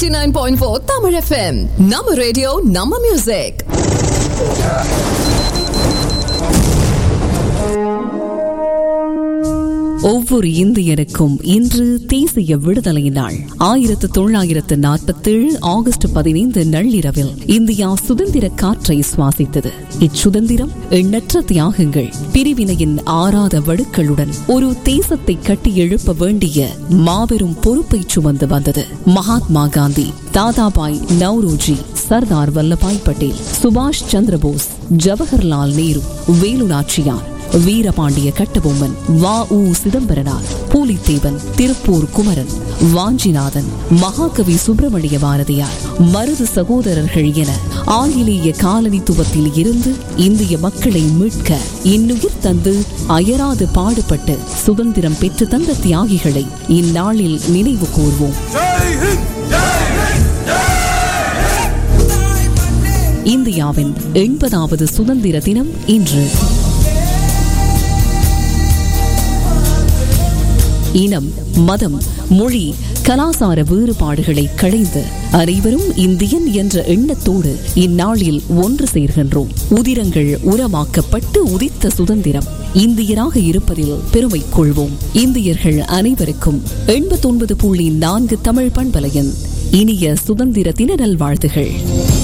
89.4 Tamil FM நம்ம radio நம்ம music ஒவ்வொரு இந்தியனுக்கும் இன்று தேசிய விடுதலை நாள் ஆயிரத்து தொள்ளாயிரத்து நாற்பத்தேழு ஆகஸ்ட் பதினைந்து நள்ளிரவில் இந்தியா சுதந்திர காற்றை சுவாசித்தது இச்சுதந்திரம் எண்ணற்ற தியாகங்கள் பிரிவினையின் ஆறாத வடுக்களுடன் ஒரு தேசத்தை கட்டி எழுப்ப வேண்டிய மாபெரும் பொறுப்பை சுமந்து வந்தது மகாத்மா காந்தி தாதாபாய் நவ்ரோஜி சர்தார் வல்லபாய் பட்டேல் சுபாஷ் சந்திரபோஸ் ஜவஹர்லால் நேரு வேலு நாச்சியார் வீரபாண்டிய கட்டபொம்மன் வா உ சிதம்பரனார் பூலித்தேவன் திருப்பூர் குமரன் வாஞ்சிநாதன் மகாகவி சுப்பிரமணிய பாரதியார் மருது சகோதரர்கள் என ஆங்கிலேய காலனித்துவத்தில் இருந்து இந்திய மக்களை மீட்க இன்னுயிர் தந்து அயராது பாடுபட்டு சுதந்திரம் பெற்று தந்த தியாகிகளை இந்நாளில் நினைவு கூர்வோம் இந்தியாவின் எண்பதாவது சுதந்திர தினம் இன்று இனம் மதம் மொழி கலாசார வேறுபாடுகளை களைந்து அனைவரும் இந்தியன் என்ற எண்ணத்தோடு இந்நாளில் ஒன்று சேர்கின்றோம் உதிரங்கள் உரமாக்கப்பட்டு உதித்த சுதந்திரம் இந்தியராக இருப்பதில் பெருமை கொள்வோம் இந்தியர்கள் அனைவருக்கும் எண்பத்தொன்பது புள்ளி நான்கு தமிழ் பண்பலையின் இனிய சுதந்திர தின நல்வாழ்த்துகள்